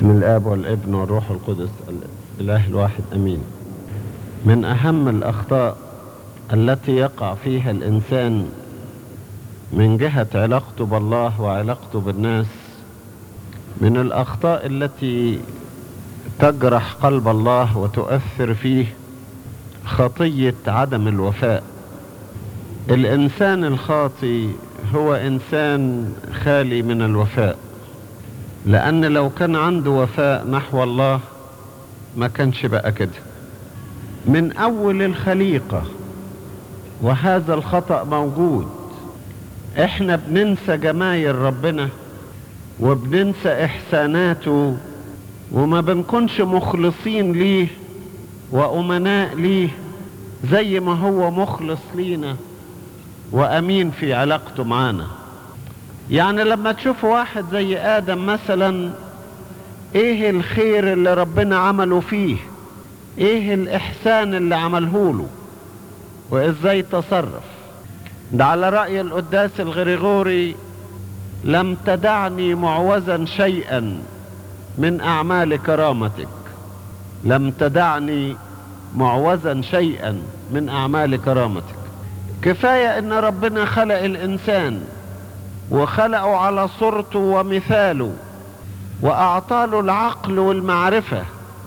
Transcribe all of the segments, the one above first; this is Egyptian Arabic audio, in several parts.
بسم الاب والابن والروح القدس الاله الواحد امين من اهم الاخطاء التي يقع فيها الانسان من جهه علاقته بالله وعلاقته بالناس من الاخطاء التي تجرح قلب الله وتؤثر فيه خطيه عدم الوفاء الانسان الخاطي هو انسان خالي من الوفاء لان لو كان عنده وفاء نحو الله ما كانش بقى كده من اول الخليقه وهذا الخطا موجود احنا بننسى جمايل ربنا وبننسى احساناته وما بنكونش مخلصين ليه وامناء ليه زي ما هو مخلص لينا وامين في علاقته معانا يعني لما تشوف واحد زي ادم مثلا ايه الخير اللي ربنا عمله فيه ايه الاحسان اللي عمله له وازاي تصرف ده على رأي القداس الغريغوري لم تدعني معوزا شيئا من اعمال كرامتك لم تدعني معوزا شيئا من اعمال كرامتك كفاية ان ربنا خلق الانسان وخلقه على صورته ومثاله واعطاله العقل والمعرفة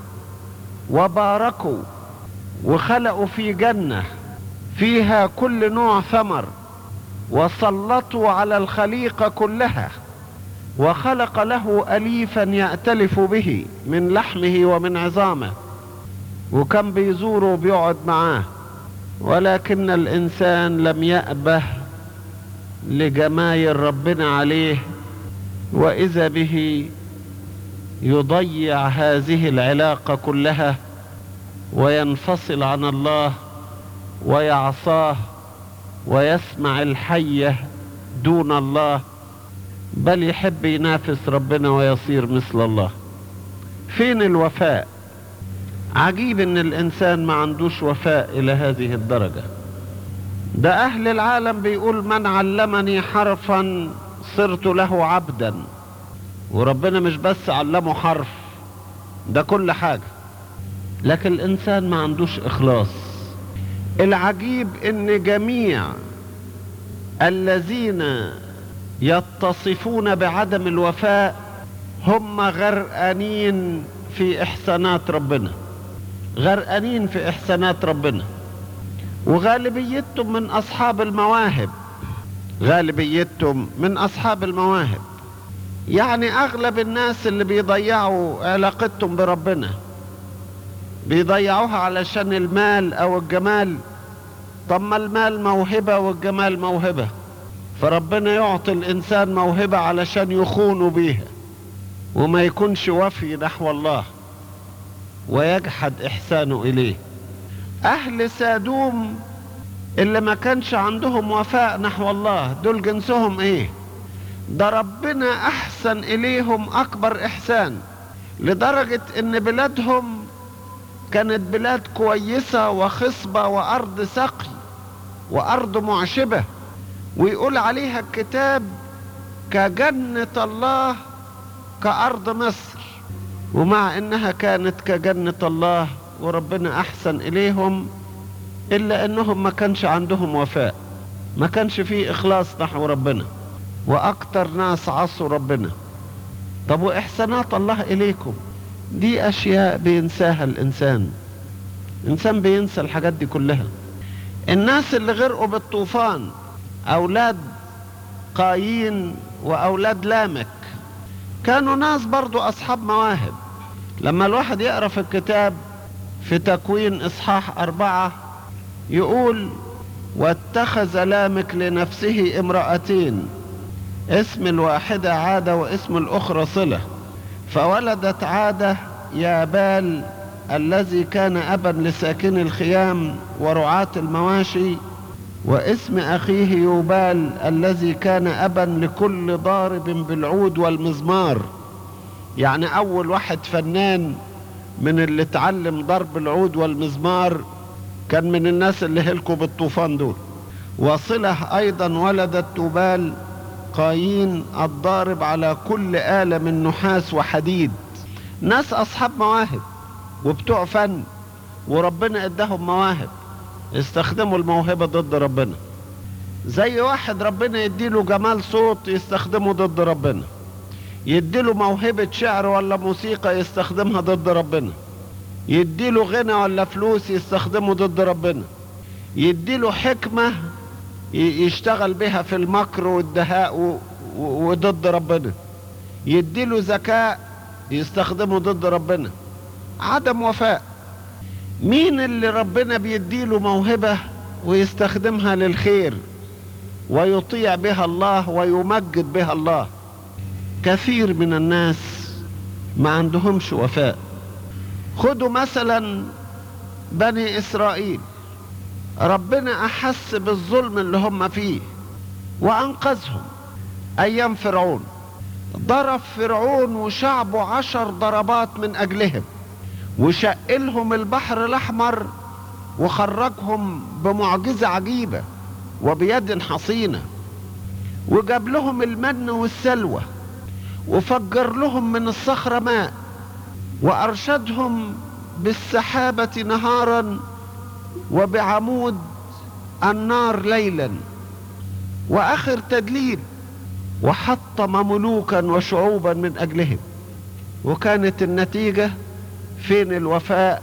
وباركه وخلقه في جنة فيها كل نوع ثمر وسلطوا على الخليقة كلها وخلق له أليفا يأتلف به من لحمه ومن عظامه وكان بيزوره وبيقعد معاه ولكن الإنسان لم يأبه لجمايل ربنا عليه وإذا به يضيع هذه العلاقة كلها وينفصل عن الله ويعصاه ويسمع الحية دون الله بل يحب ينافس ربنا ويصير مثل الله فين الوفاء عجيب ان الانسان ما عندوش وفاء الى هذه الدرجة ده اهل العالم بيقول من علمني حرفا صرت له عبدا وربنا مش بس علمه حرف ده كل حاجة لكن الانسان ما عندوش اخلاص العجيب ان جميع الذين يتصفون بعدم الوفاء هم غرقانين في احسانات ربنا غرقانين في احسانات ربنا وغالبيتهم من اصحاب المواهب غالبيتهم من اصحاب المواهب يعني اغلب الناس اللي بيضيعوا علاقتهم بربنا بيضيعوها علشان المال او الجمال طب ما المال موهبة والجمال موهبة فربنا يعطي الانسان موهبة علشان يخونوا بيها وما يكونش وفي نحو الله ويجحد احسانه اليه اهل سادوم اللي ما كانش عندهم وفاء نحو الله دول جنسهم ايه ده ربنا احسن اليهم اكبر احسان لدرجة ان بلادهم كانت بلاد كويسة وخصبة وارض سقي وارض معشبة ويقول عليها الكتاب كجنة الله كأرض مصر ومع انها كانت كجنة الله وربنا احسن اليهم الا انهم ما كانش عندهم وفاء ما كانش فيه اخلاص نحو ربنا واكتر ناس عصوا ربنا طب واحسانات الله اليكم دي اشياء بينساها الانسان الانسان بينسى الحاجات دي كلها الناس اللي غرقوا بالطوفان اولاد قايين واولاد لامك كانوا ناس برضو اصحاب مواهب لما الواحد يقرا في الكتاب في تكوين اصحاح اربعة يقول واتخذ لامك لنفسه امرأتين اسم الواحدة عادة واسم الاخرى صلة فولدت عادة يابال الذي كان ابا لساكن الخيام ورعاة المواشي واسم اخيه يوبال الذي كان ابا لكل ضارب بالعود والمزمار يعني اول واحد فنان من اللي اتعلم ضرب العود والمزمار كان من الناس اللي هلكوا بالطوفان دول وصله ايضا ولدت توبال قايين الضارب على كل آلة من نحاس وحديد ناس اصحاب مواهب وبتوع فن وربنا اداهم مواهب استخدموا الموهبة ضد ربنا زي واحد ربنا يديله جمال صوت يستخدمه ضد ربنا يديله موهبة شعر ولا موسيقى يستخدمها ضد ربنا يديله غنى ولا فلوس يستخدمه ضد ربنا يديله حكمة يشتغل بها في المكر والدهاء وضد ربنا يديله ذكاء يستخدمه ضد ربنا عدم وفاء مين اللي ربنا بيديله موهبة ويستخدمها للخير ويطيع بها الله ويمجد بها الله كثير من الناس ما عندهمش وفاء خدوا مثلا بني اسرائيل ربنا احس بالظلم اللي هم فيه وانقذهم ايام فرعون ضرب فرعون وشعبه عشر ضربات من اجلهم وشقلهم البحر الاحمر وخرجهم بمعجزة عجيبة وبيد حصينة وجاب لهم المن والسلوى وفجر لهم من الصخرة ماء وارشدهم بالسحابة نهارا وبعمود النار ليلا واخر تدليل وحطم ملوكا وشعوبا من اجلهم وكانت النتيجة فين الوفاء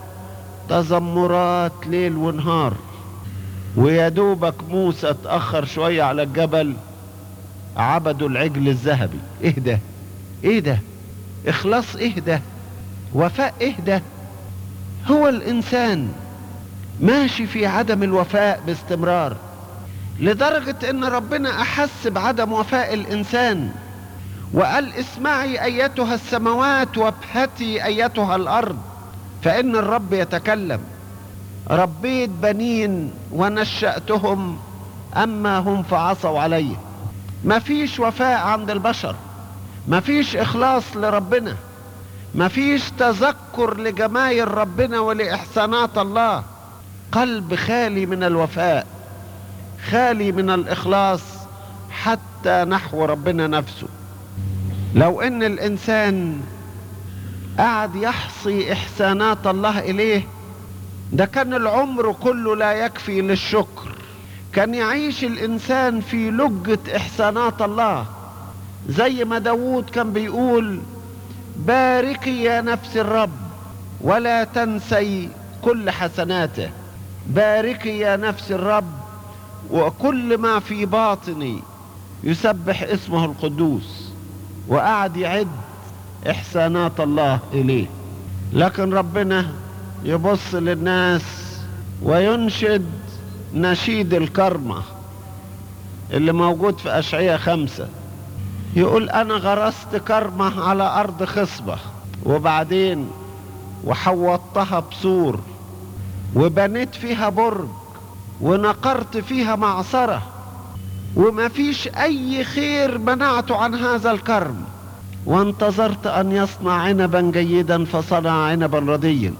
تذمرات ليل ونهار ويا دوبك موسى اتأخر شوية على الجبل عبدوا العجل الذهبي ايه ده ايه ده اخلاص ايه ده وفاء ايه ده هو الانسان ماشي في عدم الوفاء باستمرار لدرجة ان ربنا احس بعدم وفاء الانسان وقال اسمعي ايتها السماوات وابهتي ايتها الارض فان الرب يتكلم ربيت بنين ونشأتهم اما هم فعصوا علي مفيش وفاء عند البشر مفيش اخلاص لربنا مفيش تذكر لجمايل ربنا ولاحسانات الله قلب خالي من الوفاء خالي من الاخلاص حتى نحو ربنا نفسه لو ان الانسان قعد يحصي احسانات الله اليه ده كان العمر كله لا يكفي للشكر كان يعيش الانسان في لجة احسانات الله زي ما داوود كان بيقول باركي يا نفس الرب ولا تنسي كل حسناته باركي يا نفس الرب وكل ما في باطني يسبح اسمه القدوس وقعد يعد احسانات الله اليه لكن ربنا يبص للناس وينشد نشيد الكرمة اللي موجود في أشعية خمسة يقول أنا غرست كرمة على أرض خصبة وبعدين وحوطتها بسور وبنيت فيها برج ونقرت فيها معصرة وما فيش أي خير منعته عن هذا الكرم وانتظرت أن يصنع عنبا جيدا فصنع عنبا رديا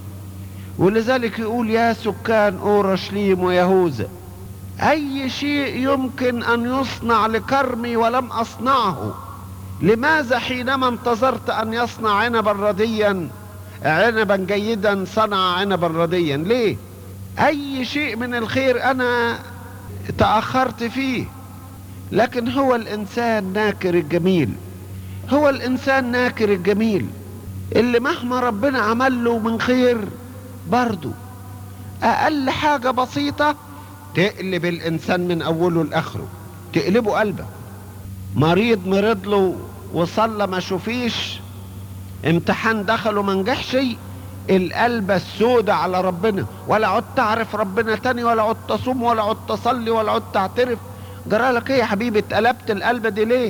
ولذلك يقول يا سكان أورشليم ويهوذا أي شيء يمكن أن يصنع لكرمي ولم أصنعه لماذا حينما انتظرت أن يصنع عنبا رديا عنبا جيدا صنع عنبا رديا ليه أي شيء من الخير أنا تأخرت فيه لكن هو الإنسان ناكر الجميل هو الإنسان ناكر الجميل اللي مهما ربنا عمل له من خير برضو اقل حاجة بسيطة تقلب الانسان من اوله لاخره تقلبه قلبه مريض مرض له وصلى ما شوفيش امتحان دخله ما نجحش القلبة السودة على ربنا ولا عدت اعرف ربنا تاني ولا عدت اصوم ولا عدت اصلي ولا عدت اعترف جرالك ايه يا حبيبي اتقلبت القلبة دي ليه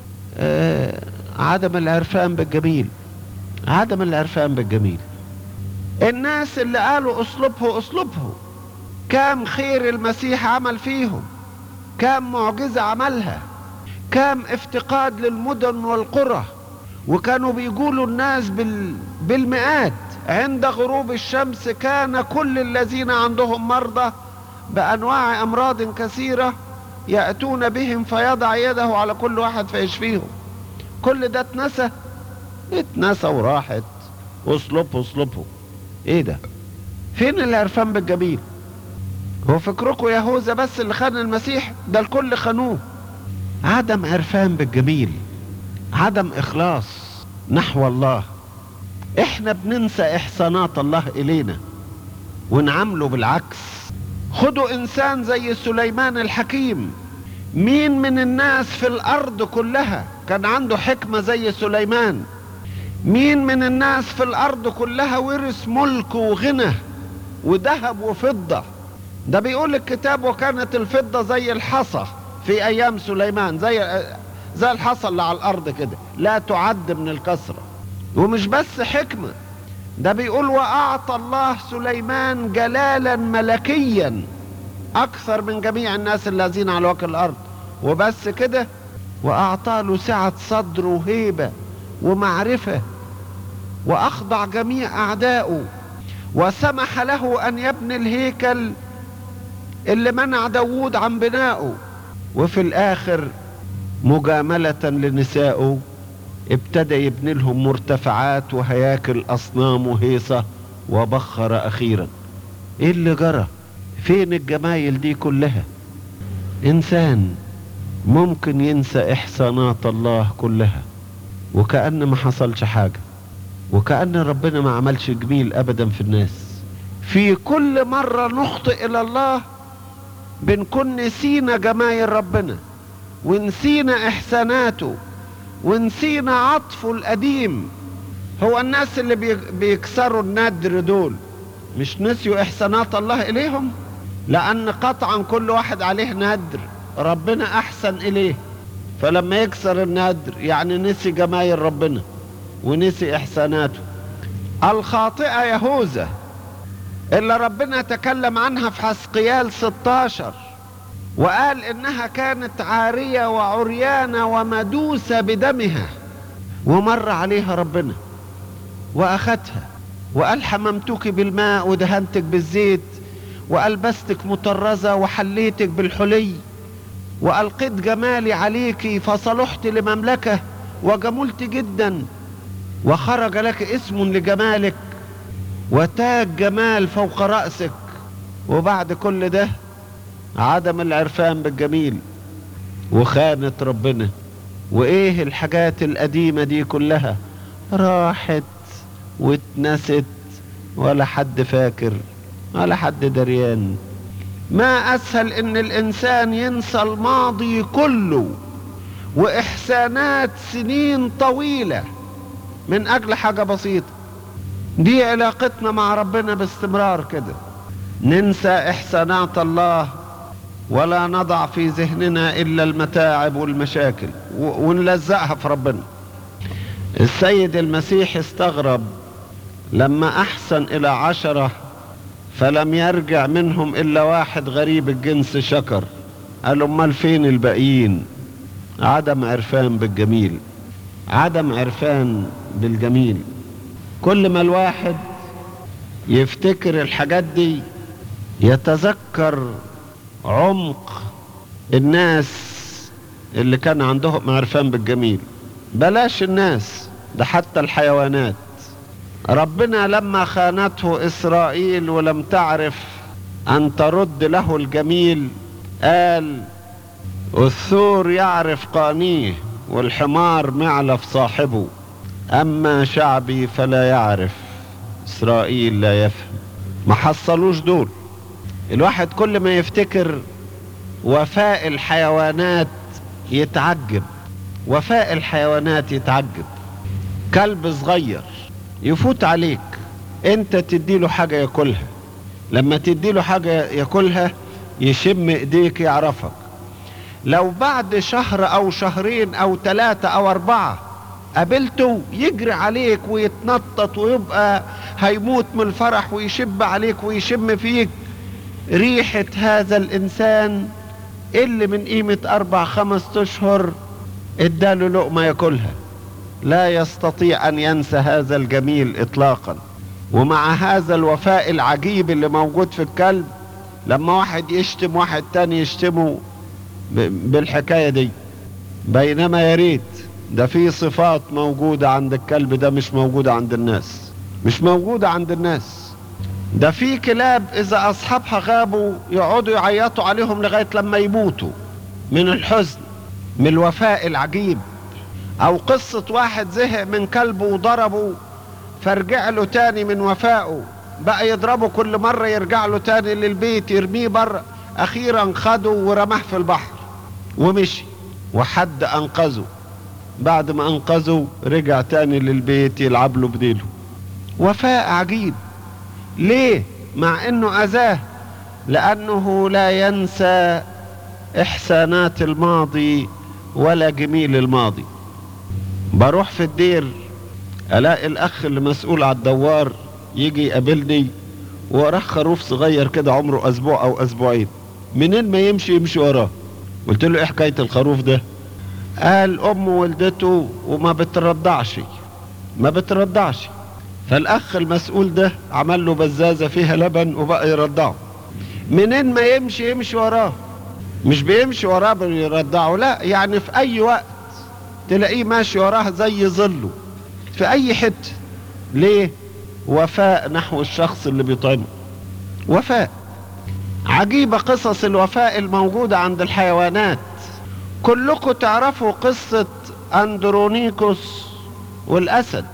آه عدم العرفان بالجميل عدم العرفان بالجميل الناس اللي قالوا اصلبه اصلبه كام خير المسيح عمل فيهم كام معجزة عملها كام افتقاد للمدن والقرى وكانوا بيقولوا الناس بال... بالمئات عند غروب الشمس كان كل الذين عندهم مرضى بأنواع أمراض كثيرة يأتون بهم فيضع يده على كل واحد فيشفيهم كل ده اتنسى اتنسى وراحت اصلبه اصلبه ايه ده فين العرفان بالجميل هو فكركم يهوذا بس اللي خان المسيح ده الكل خانوه عدم عرفان بالجميل عدم اخلاص نحو الله احنا بننسى احسانات الله الينا ونعامله بالعكس خدوا انسان زي سليمان الحكيم مين من الناس في الارض كلها كان عنده حكمة زي سليمان مين من الناس في الارض كلها ورث ملك وغنى وذهب وفضة ده بيقول الكتاب وكانت الفضة زي الحصى في ايام سليمان زي زي الحصى اللي على الارض كده لا تعد من الكسرة ومش بس حكمة ده بيقول واعطى الله سليمان جلالا ملكيا اكثر من جميع الناس الذين على وجه الارض وبس كده واعطى له سعة صدر وهيبة ومعرفة واخضع جميع اعدائه وسمح له ان يبني الهيكل اللي منع داوود عن بنائه وفي الاخر مجاملة لنسائه ابتدى يبني لهم مرتفعات وهياكل اصنام وهيصة وبخر اخيرا ايه اللي جرى فين الجمايل دي كلها انسان ممكن ينسى احسانات الله كلها وكأن ما حصلش حاجة وكأن ربنا ما عملش جميل ابدا في الناس في كل مرة نخطئ الى الله بنكون نسينا جمايل ربنا ونسينا احساناته ونسينا عطفه القديم هو الناس اللي بيكسروا النادر دول مش نسيوا احسانات الله اليهم لان قطعا كل واحد عليه نادر ربنا احسن اليه فلما يكسر النادر يعني نسي جمايل ربنا ونسي احساناته الخاطئة يهوذا اللي ربنا تكلم عنها في حسقيال 16 وقال انها كانت عارية وعريانة ومدوسة بدمها ومر عليها ربنا واخدها وقال حممتك بالماء ودهنتك بالزيت والبستك مطرزة وحليتك بالحلي والقيت جمالي عليك فصلحت لمملكة وجملت جدا وخرج لك اسم لجمالك وتاج جمال فوق رأسك وبعد كل ده عدم العرفان بالجميل وخانة ربنا وايه الحاجات القديمة دي كلها راحت واتنست ولا حد فاكر ولا حد دريان ما اسهل ان الانسان ينسى الماضي كله واحسانات سنين طويلة من اجل حاجة بسيطة دي علاقتنا مع ربنا باستمرار كده ننسى احسانات الله ولا نضع في ذهننا الا المتاعب والمشاكل ونلزقها في ربنا السيد المسيح استغرب لما احسن الى عشرة فلم يرجع منهم الا واحد غريب الجنس شكر قال امال فين الباقيين عدم عرفان بالجميل عدم عرفان بالجميل كل ما الواحد يفتكر الحاجات دي يتذكر عمق الناس اللي كان عندهم عرفان بالجميل بلاش الناس ده حتى الحيوانات ربنا لما خانته اسرائيل ولم تعرف ان ترد له الجميل قال الثور يعرف قانيه والحمار معلف صاحبه اما شعبي فلا يعرف اسرائيل لا يفهم ما حصلوش دول الواحد كل ما يفتكر وفاء الحيوانات يتعجب وفاء الحيوانات يتعجب كلب صغير يفوت عليك انت تديله حاجة ياكلها لما تديله حاجة ياكلها يشم ايديك يعرفك لو بعد شهر او شهرين او ثلاثة او اربعة قابلته يجري عليك ويتنطط ويبقى هيموت من الفرح ويشب عليك ويشم فيك ريحة هذا الانسان اللي من قيمة اربع خمس اشهر اداله لقمة ياكلها لا يستطيع ان ينسى هذا الجميل اطلاقا ومع هذا الوفاء العجيب اللي موجود في الكلب لما واحد يشتم واحد تاني يشتمه بالحكاية دي بينما يا ريت ده في صفات موجودة عند الكلب ده مش موجودة عند الناس مش موجودة عند الناس ده في كلاب اذا اصحابها غابوا يقعدوا يعيطوا عليهم لغاية لما يموتوا من الحزن من الوفاء العجيب او قصة واحد زهق من كلبه وضربه فرجع له تاني من وفائه بقى يضربه كل مرة يرجع له تاني للبيت يرميه بره اخيرا خده ورماه في البحر ومشي وحد انقذه بعد ما انقذه رجع تاني للبيت يلعب له بديله وفاء عجيب ليه مع انه اذاه لانه لا ينسى احسانات الماضي ولا جميل الماضي بروح في الدير الاقي الاخ اللي مسؤول على الدوار يجي يقابلني وراه خروف صغير كده عمره اسبوع او اسبوعين منين ما يمشي يمشي وراه قلت له ايه حكايه الخروف ده قال امه ولدته وما بترضعش ما بترضعش فالاخ المسؤول ده عمل له بزازه فيها لبن وبقى يرضعه منين ما يمشي يمشي وراه مش بيمشي وراه بيرضعه لا يعني في اي وقت تلاقيه ماشي وراه زي ظله في اي حته ليه وفاء نحو الشخص اللي بيطعمه وفاء عجيبة قصص الوفاء الموجودة عند الحيوانات كلكم تعرفوا قصة أندرونيكوس والأسد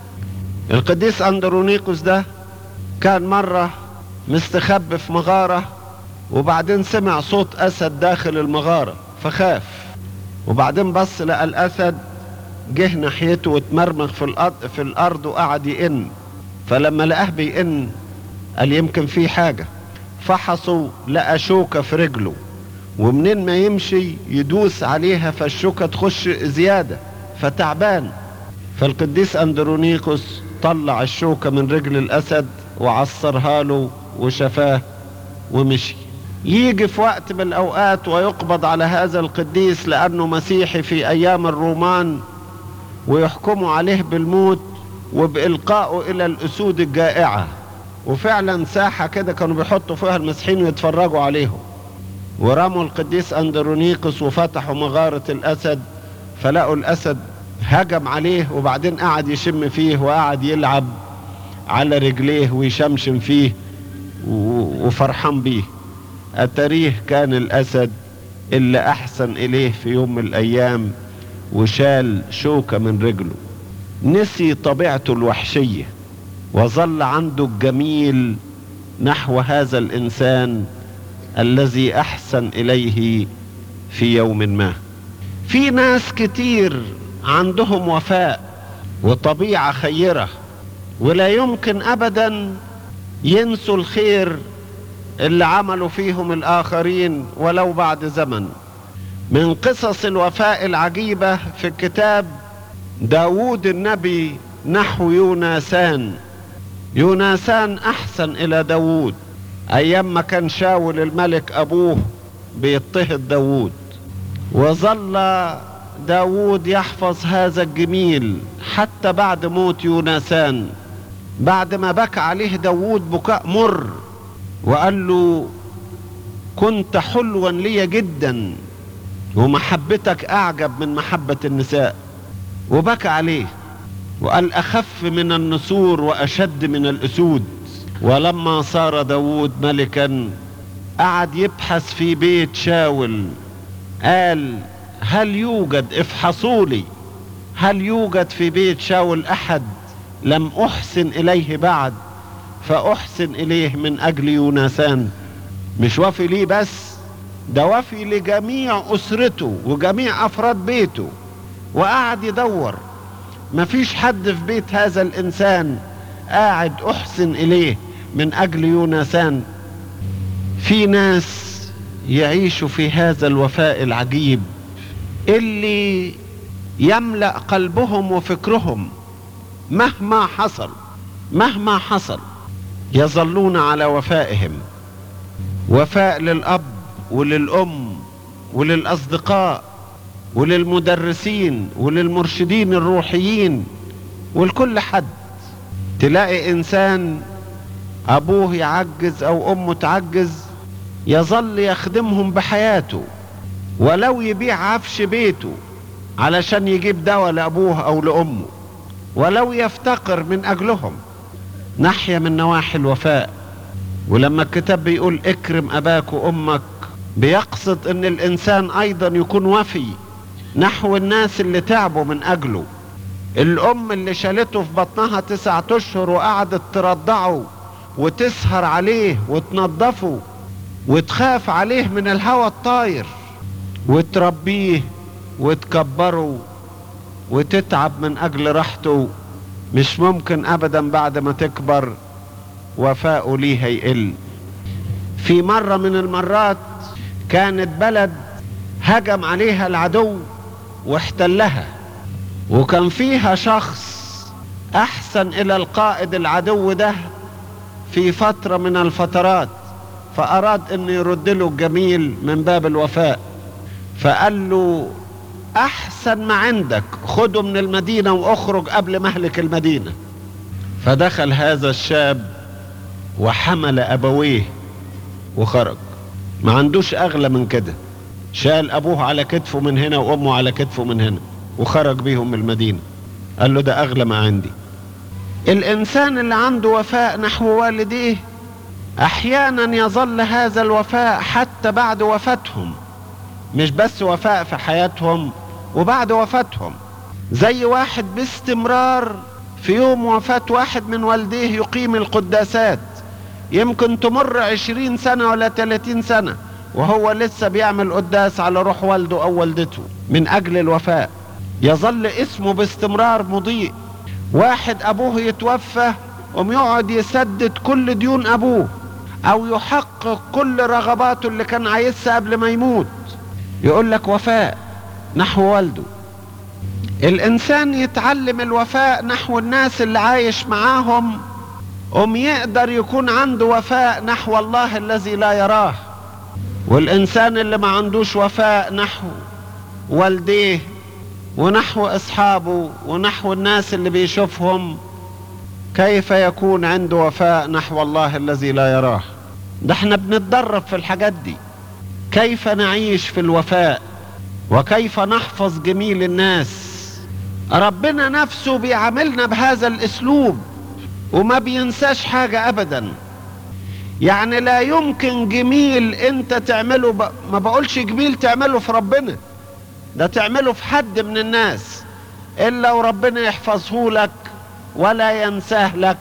القديس أندرونيكوس ده كان مرة مستخبي في مغارة وبعدين سمع صوت أسد داخل المغارة فخاف وبعدين بص لقى الأسد جه ناحيته واتمرمغ في الأرض, في الأرض وقعد يئن فلما لقاه بيئن قال يمكن في حاجة فحصوا لقى شوكة في رجله ومنين ما يمشي يدوس عليها فالشوكة تخش زيادة فتعبان فالقديس أندرونيكوس طلع الشوكة من رجل الأسد وعصرها له وشفاه ومشي يجي في وقت من الأوقات ويقبض على هذا القديس لأنه مسيحي في أيام الرومان ويحكموا عليه بالموت وبإلقائه إلى الأسود الجائعة وفعلا ساحة كده كانوا بيحطوا فيها المسيحيين ويتفرجوا عليهم ورموا القديس أندرونيكوس وفتحوا مغارة الأسد فلقوا الأسد هجم عليه وبعدين قعد يشم فيه وقعد يلعب على رجليه ويشمشم فيه وفرحان بيه أتريه كان الأسد اللي أحسن إليه في يوم من الأيام وشال شوكة من رجله نسي طبيعته الوحشية وظل عنده الجميل نحو هذا الإنسان الذي أحسن إليه في يوم ما في ناس كتير عندهم وفاء وطبيعة خيرة ولا يمكن أبدا ينسوا الخير اللي عملوا فيهم الآخرين ولو بعد زمن من قصص الوفاء العجيبة في الكتاب داود النبي نحو يوناسان يوناسان أحسن إلى داود أيام ما كان شاول الملك أبوه بيضطهد داود وظل داود يحفظ هذا الجميل حتى بعد موت يوناسان بعد ما بكى عليه داود بكاء مر وقال له كنت حلوا لي جدا ومحبتك أعجب من محبة النساء وبكى عليه وقال أخف من النسور وأشد من الأسود ولما صار داود ملكا قعد يبحث في بيت شاول قال هل يوجد افحصوا لي هل يوجد في بيت شاول أحد لم أحسن إليه بعد فأحسن إليه من أجل يونسان مش وفي ليه بس ده وفي لجميع أسرته وجميع أفراد بيته وقعد يدور مفيش حد في بيت هذا الإنسان قاعد أحسن إليه من أجل يونسان في ناس يعيشوا في هذا الوفاء العجيب اللي يملأ قلبهم وفكرهم مهما حصل مهما حصل يظلون على وفائهم وفاء للأب وللأم وللأصدقاء وللمدرسين وللمرشدين الروحيين ولكل حد تلاقي إنسان أبوه يعجز أو أمه تعجز يظل يخدمهم بحياته ولو يبيع عفش بيته علشان يجيب دواء لأبوه أو لأمه ولو يفتقر من أجلهم ناحية من نواحي الوفاء ولما الكتاب بيقول اكرم أباك وأمك بيقصد ان الانسان ايضا يكون وفي نحو الناس اللي تعبوا من اجله الام اللي شالته في بطنها تسعة اشهر وقعدت ترضعه وتسهر عليه وتنظفه وتخاف عليه من الهوى الطاير وتربيه وتكبره وتتعب من اجل راحته مش ممكن ابدا بعد ما تكبر وفاؤه ليه هيقل في مرة من المرات كانت بلد هجم عليها العدو واحتلها وكان فيها شخص احسن الى القائد العدو ده في فترة من الفترات فاراد ان يرد له الجميل من باب الوفاء فقال له احسن ما عندك خده من المدينة واخرج قبل مهلك المدينة فدخل هذا الشاب وحمل ابويه وخرج ما عندوش اغلى من كده شال ابوه على كتفه من هنا وامه على كتفه من هنا وخرج بيهم من المدينة قال له ده اغلى ما عندي الانسان اللي عنده وفاء نحو والديه احيانا يظل هذا الوفاء حتى بعد وفاتهم مش بس وفاء في حياتهم وبعد وفاتهم زي واحد باستمرار في يوم وفاة واحد من والديه يقيم القداسات يمكن تمر عشرين سنة ولا تلاتين سنة وهو لسه بيعمل قداس على روح والده او والدته من اجل الوفاء يظل اسمه باستمرار مضيء واحد ابوه يتوفى قوم يقعد يسدد كل ديون ابوه او يحقق كل رغباته اللي كان عايزها قبل ما يموت يقول لك وفاء نحو والده الانسان يتعلم الوفاء نحو الناس اللي عايش معاهم قوم يقدر يكون عنده وفاء نحو الله الذي لا يراه والانسان اللي ما عندوش وفاء نحو والديه ونحو اصحابه ونحو الناس اللي بيشوفهم كيف يكون عنده وفاء نحو الله الذي لا يراه ده احنا بنتدرب في الحاجات دي كيف نعيش في الوفاء وكيف نحفظ جميل الناس ربنا نفسه بيعاملنا بهذا الاسلوب وما بينساش حاجة ابدا يعني لا يمكن جميل انت تعمله ب... ما بقولش جميل تعمله في ربنا ده تعمله في حد من الناس الا وربنا يحفظه لك ولا ينساه لك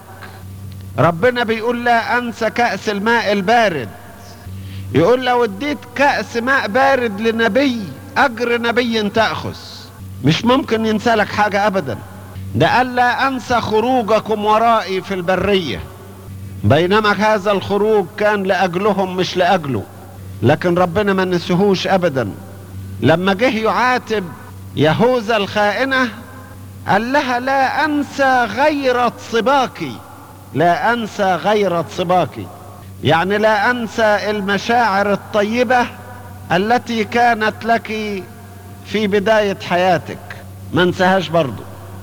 ربنا بيقول لا انسى كأس الماء البارد يقول لو اديت كأس ماء بارد لنبي اجر نبي تأخذ مش ممكن ينسى لك حاجة ابدا ده قال لا انسى خروجكم ورائي في البرية بينما هذا الخروج كان لاجلهم مش لاجله لكن ربنا ما نسيهوش ابدا لما جه يعاتب يهوذا الخائنة قال لها لا انسى غيرة صباكي لا انسى غيرة صباكي يعني لا انسى المشاعر الطيبة التي كانت لك في بداية حياتك ما انساهاش برضو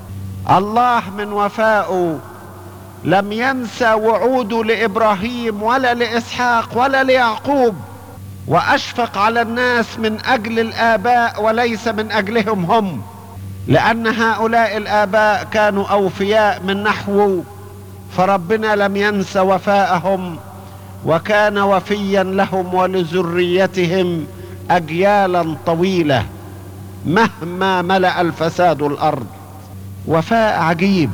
الله من وفائه لم ينسى وعوده لابراهيم ولا لاسحاق ولا ليعقوب واشفق على الناس من اجل الاباء وليس من اجلهم هم لان هؤلاء الاباء كانوا اوفياء من نحوه فربنا لم ينس وفاءهم وكان وفيا لهم ولذريتهم اجيالا طويله مهما ملا الفساد الارض وفاء عجيب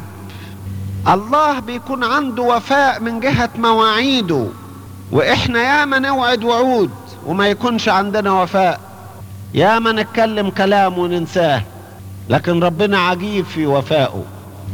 الله بيكون عنده وفاء من جهه مواعيده واحنا ياما نوعد وعود وما يكونش عندنا وفاء ياما نتكلم كلام وننساه لكن ربنا عجيب في وفائه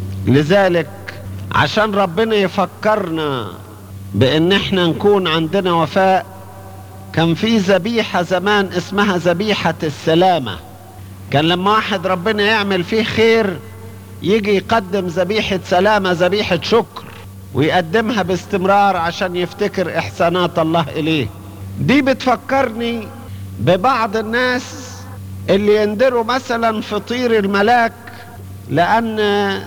لذلك عشان ربنا يفكرنا بان احنا نكون عندنا وفاء كان في ذبيحة زمان اسمها ذبيحة السلامة كان لما واحد ربنا يعمل فيه خير يجي يقدم ذبيحة سلامة ذبيحة شكر ويقدمها باستمرار عشان يفتكر احسانات الله اليه دي بتفكرني ببعض الناس اللي يندروا مثلا فطير الملاك لان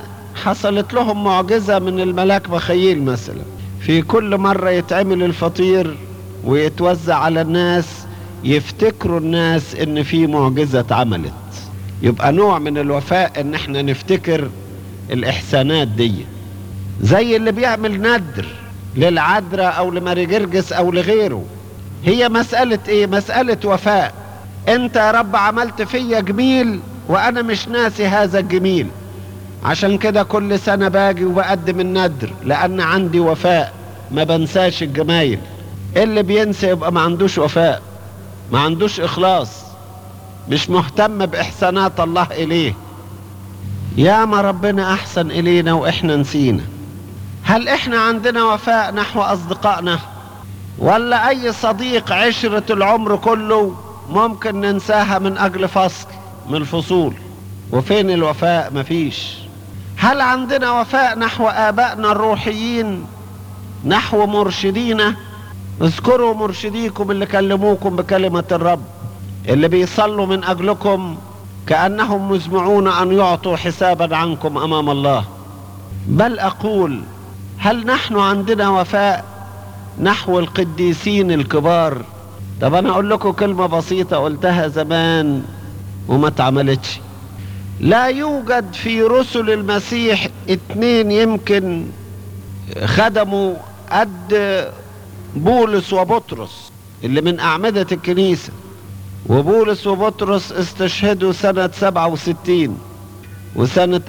حصلت لهم معجزة من الملاك بخيل مثلا في كل مرة يتعمل الفطير ويتوزع على الناس يفتكروا الناس ان في معجزة اتعملت يبقى نوع من الوفاء ان احنا نفتكر الاحسانات دي زي اللي بيعمل ندر للعذراء او لماري جرجس او لغيره هي مسألة ايه مسألة وفاء انت يا رب عملت فيا جميل وانا مش ناسي هذا الجميل عشان كده كل سنة باجي وبقدم الندر لان عندي وفاء ما بنساش الجمايل اللي بينسى يبقى ما عندوش وفاء ما عندوش اخلاص مش مهتم باحسانات الله اليه يا ما ربنا احسن الينا واحنا نسينا هل احنا عندنا وفاء نحو اصدقائنا ولا اي صديق عشرة العمر كله ممكن ننساها من اجل فصل من الفصول وفين الوفاء مفيش هل عندنا وفاء نحو ابائنا الروحيين نحو مرشدينا اذكروا مرشديكم اللي كلموكم بكلمة الرب اللي بيصلوا من اجلكم كأنهم مزمعون ان يعطوا حسابا عنكم امام الله بل اقول هل نحن عندنا وفاء نحو القديسين الكبار طب انا اقول لكم كلمة بسيطة قلتها زمان وما اتعملتش لا يوجد في رسل المسيح اتنين يمكن خدموا قد بولس وبطرس اللي من أعمدة الكنيسة وبولس وبطرس استشهدوا سنة 67 وسنة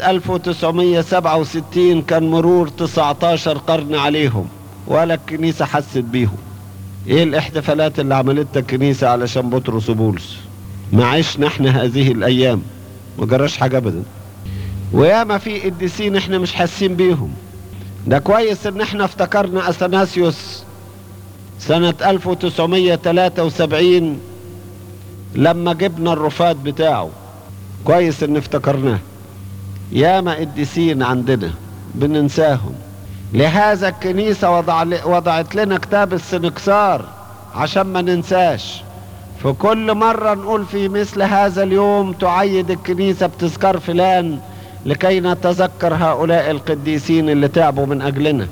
1967 كان مرور 19 قرن عليهم ولا الكنيسة حست بيهم ايه الاحتفالات اللي عملتها الكنيسة علشان بطرس وبولس ما عشنا احنا هذه الايام ما جراش حاجة ابدا وياما في قديسين احنا مش حاسين بيهم ده كويس ان احنا افتكرنا اثناسيوس سنة 1973 لما جبنا الرفات بتاعه كويس ان افتكرناه ياما قديسين عندنا بننساهم لهذا الكنيسة وضع وضعت لنا كتاب السنكسار عشان ما ننساش في كل مرة نقول في مثل هذا اليوم تعيد الكنيسة بتذكار فلان لكي نتذكر هؤلاء القديسين اللي تعبوا من أجلنا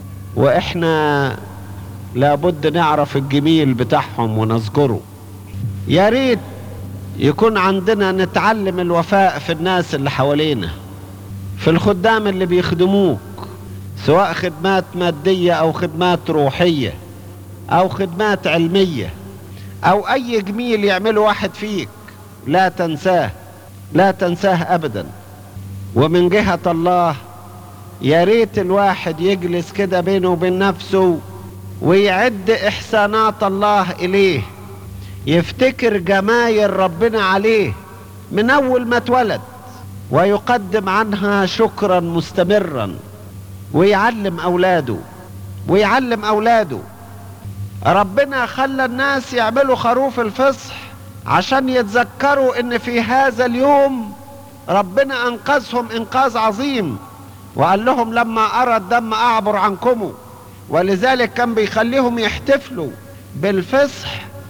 وإحنا لابد نعرف الجميل بتاعهم ونذكره يا ريت يكون عندنا نتعلم الوفاء في الناس اللي حوالينا في الخدام اللي بيخدموك سواء خدمات مادية أو خدمات روحية أو خدمات علمية أو أي جميل يعمله واحد فيك لا تنساه لا تنساه أبدا ومن جهة الله يا ريت الواحد يجلس كده بينه وبين نفسه ويعد إحسانات الله إليه يفتكر جمايل ربنا عليه من أول ما اتولد ويقدم عنها شكرا مستمرا ويعلم أولاده ويعلم أولاده ربنا خلى الناس يعملوا خروف الفصح عشان يتذكروا ان في هذا اليوم ربنا انقذهم انقاذ عظيم وقال لهم لما ارى الدم اعبر عنكم ولذلك كان بيخليهم يحتفلوا بالفصح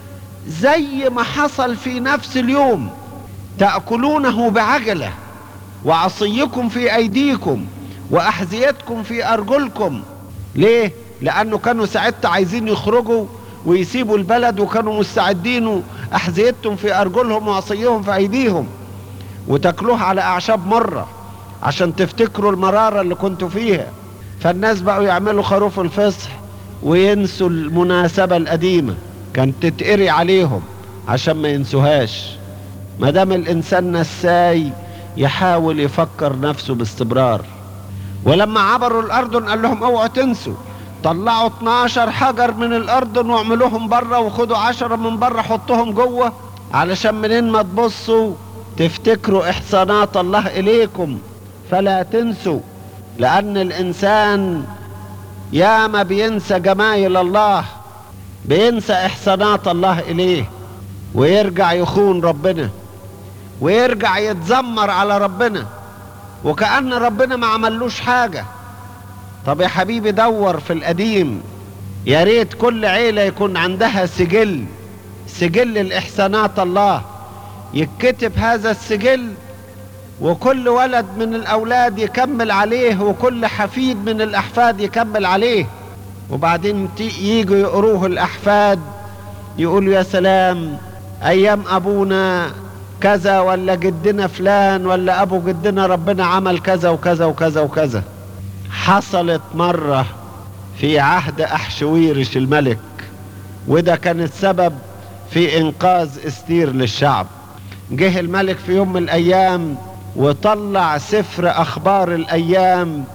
زي ما حصل في نفس اليوم تأكلونه بعجلة وعصيكم في أيديكم وأحذيتكم في أرجلكم ليه؟ لأنه كانوا ساعتها عايزين يخرجوا ويسيبوا البلد وكانوا مستعدين أحذيتهم في أرجلهم وعصيهم في أيديهم وتاكلوها على أعشاب مرة عشان تفتكروا المرارة اللي كنتوا فيها فالناس بقوا يعملوا خروف الفصح وينسوا المناسبة القديمة كانت تتقري عليهم عشان ما ينسوهاش ما دام الانسان نساي يحاول يفكر نفسه باستمرار ولما عبروا الاردن قال لهم اوعوا تنسوا طلعوا 12 حجر من الاردن واعملوهم بره وخدوا 10 من بره حطوهم جوه علشان منين ما تبصوا تفتكروا احسانات الله اليكم فلا تنسوا لان الانسان ياما بينسى جمايل الله بينسى احسانات الله اليه ويرجع يخون ربنا ويرجع يتذمر على ربنا وكأن ربنا ما عملوش حاجة طب يا حبيبي دور في القديم يا ريت كل عيلة يكون عندها سجل سجل الإحسانات الله يتكتب هذا السجل وكل ولد من الأولاد يكمل عليه وكل حفيد من الأحفاد يكمل عليه وبعدين يجوا يقروه الأحفاد يقولوا يا سلام أيام أبونا كذا ولا جدنا فلان ولا ابو جدنا ربنا عمل كذا وكذا وكذا وكذا حصلت مرة في عهد احشويرش الملك وده كان السبب في انقاذ استير للشعب جه الملك في يوم من الايام وطلع سفر اخبار الايام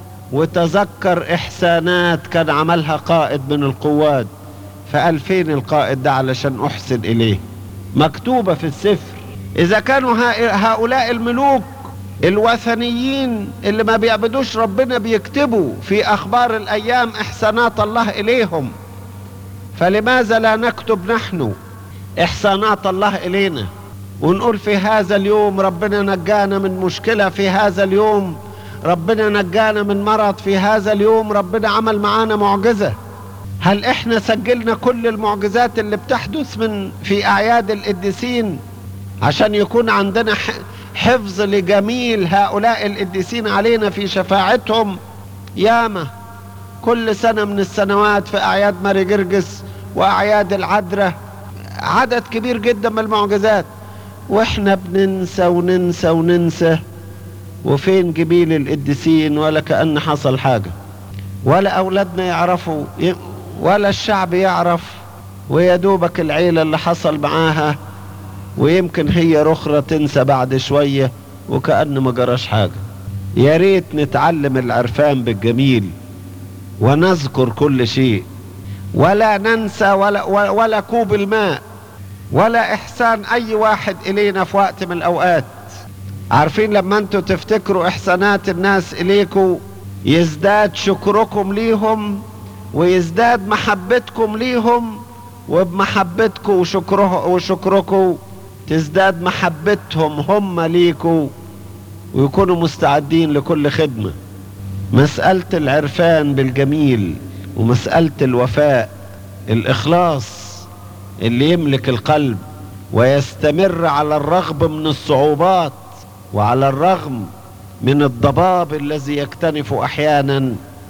وتذكر احسانات كان عملها قائد من القوات فقال فين القائد ده علشان احسن اليه مكتوبة في السفر اذا كانوا هؤلاء الملوك الوثنيين اللي ما بيعبدوش ربنا بيكتبوا في اخبار الايام احسانات الله اليهم فلماذا لا نكتب نحن احسانات الله الينا ونقول في هذا اليوم ربنا نجانا من مشكلة في هذا اليوم ربنا نجانا من مرض في هذا اليوم ربنا عمل معانا معجزة هل احنا سجلنا كل المعجزات اللي بتحدث من في اعياد القديسين عشان يكون عندنا حفظ لجميل هؤلاء القديسين علينا في شفاعتهم ياما كل سنة من السنوات في اعياد ماري جرجس واعياد العذراء عدد كبير جدا من المعجزات واحنا بننسى وننسى وننسى وفين جبيل القديسين ولا كأن حصل حاجة ولا أولادنا يعرفوا ولا الشعب يعرف ويا دوبك العيلة اللي حصل معاها ويمكن هي رخرة تنسى بعد شوية وكأن ما جراش حاجة يا ريت نتعلم العرفان بالجميل ونذكر كل شيء ولا ننسى ولا, ولا كوب الماء ولا احسان اي واحد الينا في وقت من الاوقات عارفين لما انتوا تفتكروا احسانات الناس اليكم يزداد شكركم ليهم ويزداد محبتكم ليهم وبمحبتكم وشكره وشكركم تزداد محبتهم هم ليكم ويكونوا مستعدين لكل خدمة مسألة العرفان بالجميل ومسألة الوفاء الإخلاص اللي يملك القلب ويستمر على الرغم من الصعوبات وعلى الرغم من الضباب الذي يكتنف احيانا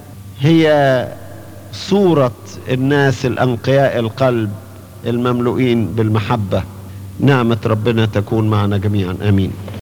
هي صورة الناس الانقياء القلب المملوئين بالمحبة نعمة ربنا تكون معنا جميعا امين